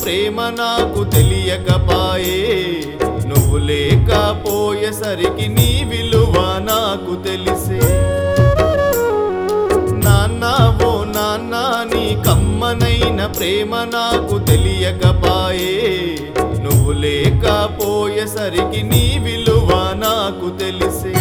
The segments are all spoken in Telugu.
ప్రేమ నాకు తెలియకపాయే నువ్వు లేకపోయేసరికి నీ విలువ నాకు తెలిసే నాన్న ఓ నాన్న నీ కమ్మనైన ప్రేమ నాకు తెలియకపాయే నువ్వు లేకపోయేసరికి నీ విలువ నాకు తెలిసే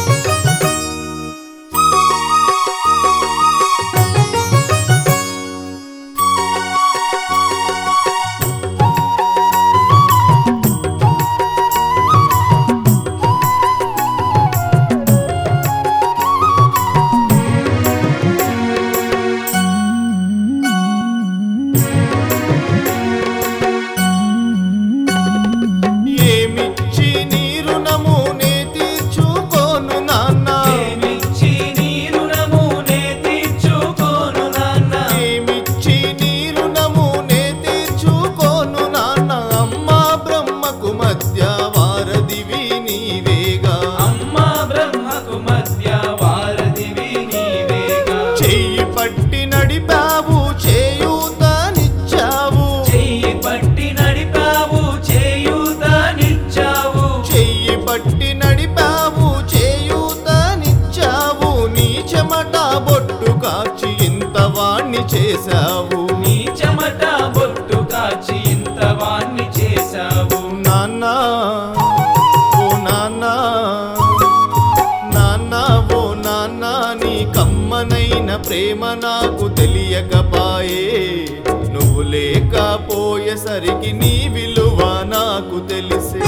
ఏమిచ్చి నీ రుణము నే తీర్చుకోను నాన్న ప్రేమించి నీ రుణము నే తీర్చుకోను నాన్న ఏమిచ్చి నీ రుణము నే తీర్చుకోను నాన్న అమ్మా బ్రహ్మకు మధ్య వారధివి నీవేగా అమ్మా బ్రహ్మకు మధ్య వారధివి నీవేగా చెయ్యి పట్టి నడిపావు చేయూతనిచ్చావు చెయ్యి పట్టి నడిపావు చేయూతనిచ్చావు చెయ్యి పట్టి నడిపావు చేయూతనిచ్చావు నీ చెమట బొట్టు కాచి ఇంత వాణ్ణి చేశావు నీ చెమట బొట్టు కాచి ఇంత వాణ్ణి చేశావు నాన్న ఓ నాన్న నాన్న ఓ నాన్న నీ కమ్మనైన ప్రేమ నాకు తెలియకపాయే నువ్వు లేకపోయేసరికి నీ విలువ నాకు తెలిసే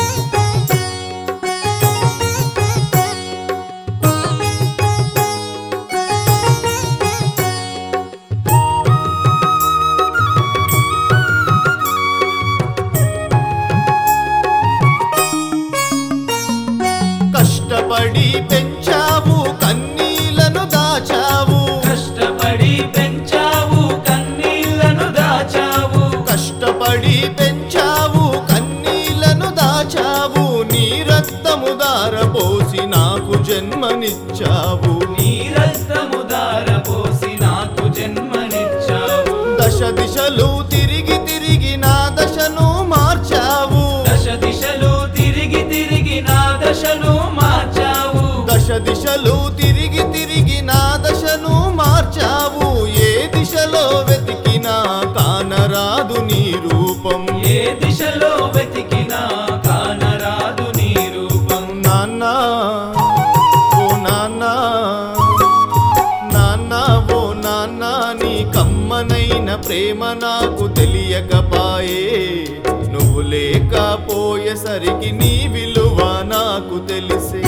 కష్టపడి పెంచావు కన్నీళ్లను దాచావు కష్టపడి పెంచావు కన్నీళ్లను దాచావు కష్టపడి పెంచావు కన్నీళ్లను దాచావు నీ రక్తము దారపోసి నాకు జన్మనిచ్చావు నీ రక్తము దారపోసి నాకు జన్మనిచ్చావు దశ దిశలు తిరిగి తిరిగి నా దశను మార్చావు దశ దిశలు తిరిగి తిరిగి నా దశను మార్చావు దశ దిశలు తిరిగి తిరిగి నా దశను మార్చావు ఏ దిశలో వెతికినా కానరాదు నీ రూపం ఏ దిశలో వెతికినా కానరాదు నీ రూపం నాన్న ఓ నాన్న నాన్న ఓ నాన్న నీ కమ్మనైన ప్రేమ నాకు తెలియకపాయే నువ్వు లేకపోయేసరికి నీ విలువ నాకు తెలిసే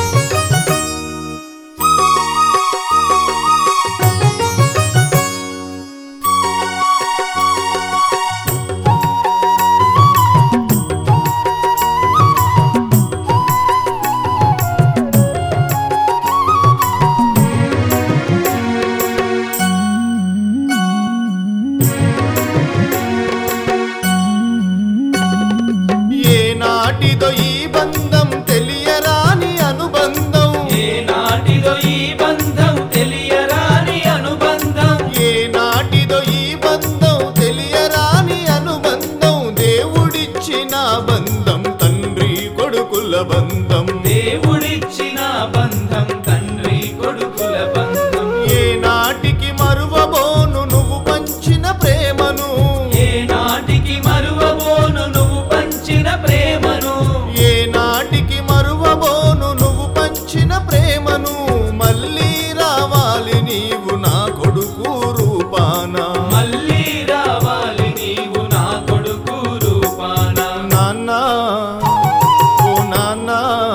ఏ నాటిదో ఈ బంధం తెలియరాని అనుబంధం ఏ నాటిదో ఈ బంధం తెలియరాని అనుబంధం ఏ నాటిదో ఈ బంధం తెలియరాని అనుబంధం దేవుడిచ్చిన బంధం తండ్రి కొడుకుల బంధం దేవుడిచ్చిన బంధం తండ్రి కొడుకుల బంధం ఏ నాటికి మరువబోను నువ్వు పంచిన ప్రేమను ఏ నాటికి మరువబోను నువ్వు పంచిన ప్రేమను ఏ నాటికి మరువబోను నువ్వు పంచిన ప్రేమను మళ్ళీ రావాలి నీవు నా కొడుకు రూపాన మళ్ళీ రావాలి నీవు నా కొడుకు రూపాన నాన్న ఓ నాన్న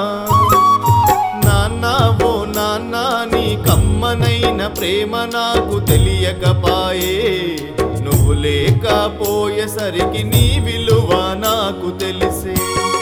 నాన్న ఓ నాన్న నీ కమ్మనైన ప్రేమ నాకు తెలియకపాయే నువ్వు లేకపోయేసరికి నీ విలువ నాకు తెలిసే